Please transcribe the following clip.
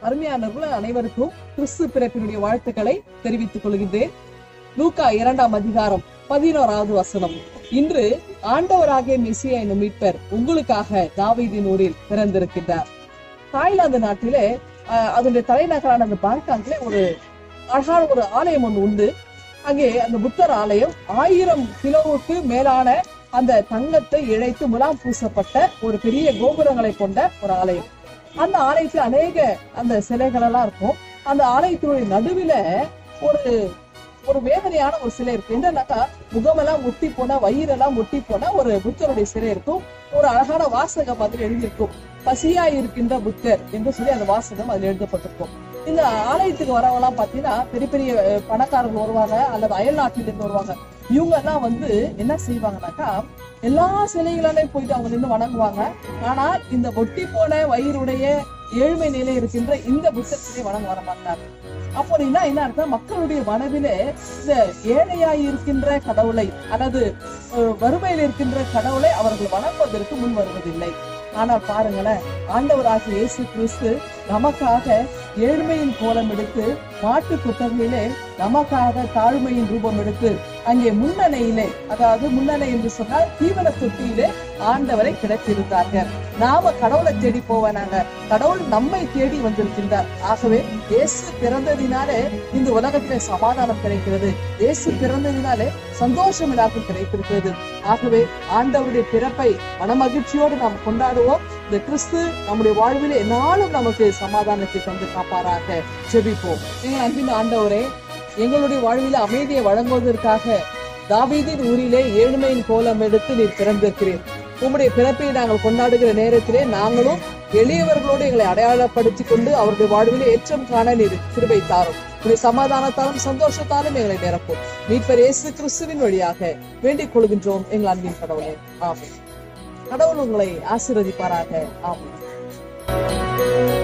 அருமையானவர்கள் அனைவருக்கும் கிறிஸ்து பிறப்பினுடைய வாழ்த்துக்களை தெரிவித்துக் கொள்கின்றேன் லூக்கா இரண்டாம் அதிகாரம் பதினோராவது வசனம் இன்று ஆண்டவராகிய மெசியா என்னும் மீட்பர் உங்களுக்காக தாவீதின் ஊரில் பிறந்திருக்கின்றார் தாய்லாந்து நாட்டிலே அஹ், அதனுடைய தலைநகரான அந்த பாங்காங்கிலே ஒரு அழகான ஒரு ஆலயம் ஒன்று உண்டு அங்கே அந்த புத்தர் ஆலயம் ஆயிரம் கிலோவுக்கு மேலான அந்த தங்கத்தை இழைத்து முலாம் பூசப்பட்ட ஒரு பெரிய கோபுரங்களை கொண்ட ஒரு ஆலயம் அந்த ஆலயத்துல அநேக அந்த சிலைகள் எல்லாம் இருக்கும் அந்த ஆலயத்தினுடைய நடுவில ஒரு ஒரு வேதனையான ஒரு சிலை இருக்கு என்னன்னாக்கா முகமெல்லாம் ஒட்டி போன வயிறெல்லாம் ஒட்டி போன ஒரு புத்தருடைய சிலை இருக்கும் ஒரு அழகான வாசகம் அதில் எழுதியிருக்கும் பசியாய் இருக்கின்ற புத்தர் என்று சொல்லி அந்த வாசகம் அதில் எழுதப்பட்டிருக்கும் இந்த ஆலயத்துக்கு வரவெல்லாம் பாத்தீங்கன்னா பெரிய பெரிய அஹ், பணக்காரர்கள் வருவாங்க அல்லது அயல் நாட்டிலிருந்து வருவாங்க இவங்க எல்லாம் வந்து என்ன செய்வாங்கன்னாக்கா எல்லா சிலைகளாலையும் போயிட்டு அவங்க நின்று வணங்குவாங்க ஆனா இந்த ஒட்டி போன வயிறுடைய ஏழ்மை நிலை இருக்கின்ற இந்த புத்தர் சிலை வணங்க வர மாட்டாங்க அப்போ என்ன என்ன அர்த்தம் மக்களுடைய மனதிலே இந்த ஏழையாய் இருக்கின்ற கடவுளை அல்லது அஹ், வறுமையில் இருக்கின்ற கடவுளை அவர்கள் வணங்குவதற்கு முன் வருவதில்லை ஆனால் பாருங்களேன் ஆண்டவராகிய இயேசு கிறிஸ்து நமக்காக ஏழ்மையின் கோலம் எடுத்து மாட்டு குத்தகையிலே நமக்காக தாழ்மையின் ரூபம் எடுத்து அங்கே முன்னணையிலே அதாவது முன்னணை என்று சொன்னால் தீவன தொட்டியிலே ஆண்டவரை கிடைத்திருந்தார்கள் நாம கடவுளை தேடி போவேனாங்க கடவுள் நம்மை தேடி வந்திருக்கின்றார் ஆகவே இயேசு பிறந்ததினாலே இந்த உலகத்திலே சமாதானம் கிடைக்கிறது இயேசு பிறந்ததினாலே சந்தோஷம் இல்லாமல் கிடைத்திருக்கிறது ஆகவே ஆண்டவருடைய பிறப்பை மனமகிழ்ச்சியோடு நாம் கொண்டாடுவோம் இந்த கிறிஸ்து நம்முடைய வாழ்விலே என்னாலும் நமக்கு சமாதானத்தை தந்து காப்பாராக ஜெபிப்போம் எங்கள் அன்பின் ஆண்டவரே எங்களுடைய வாழ்வில அமைதியை வழங்குவதற்காக தாவீதின் ஊரிலே ஏழ்மையின் கோலம் எடுத்து நீர் பிறந்திருக்கிறீர் உம்முடைய பிறப்பை நாங்கள் கொண்டாடுகிற நேரத்திலே நாங்களும் எளியவர்களோடு எங்களை அடையாளப்படுத்திக் கொண்டு அவருடைய வாழ்விலே ஏற்றம் காண நீர் கிருபை தாரும் உடைய சமாதானத்தாலும் சந்தோஷத்தாலும் எங்களை நிரப்பும் மீட்பர் இயேசு கிறிஸ்துவின் வழியாக வேண்டிக் கொள்கின்றோம் எங்கள் அன்பின் கடவுளே ஆமென் கடவுள் உங்களை ஆசீர்வதிப்பாராக ஆமென்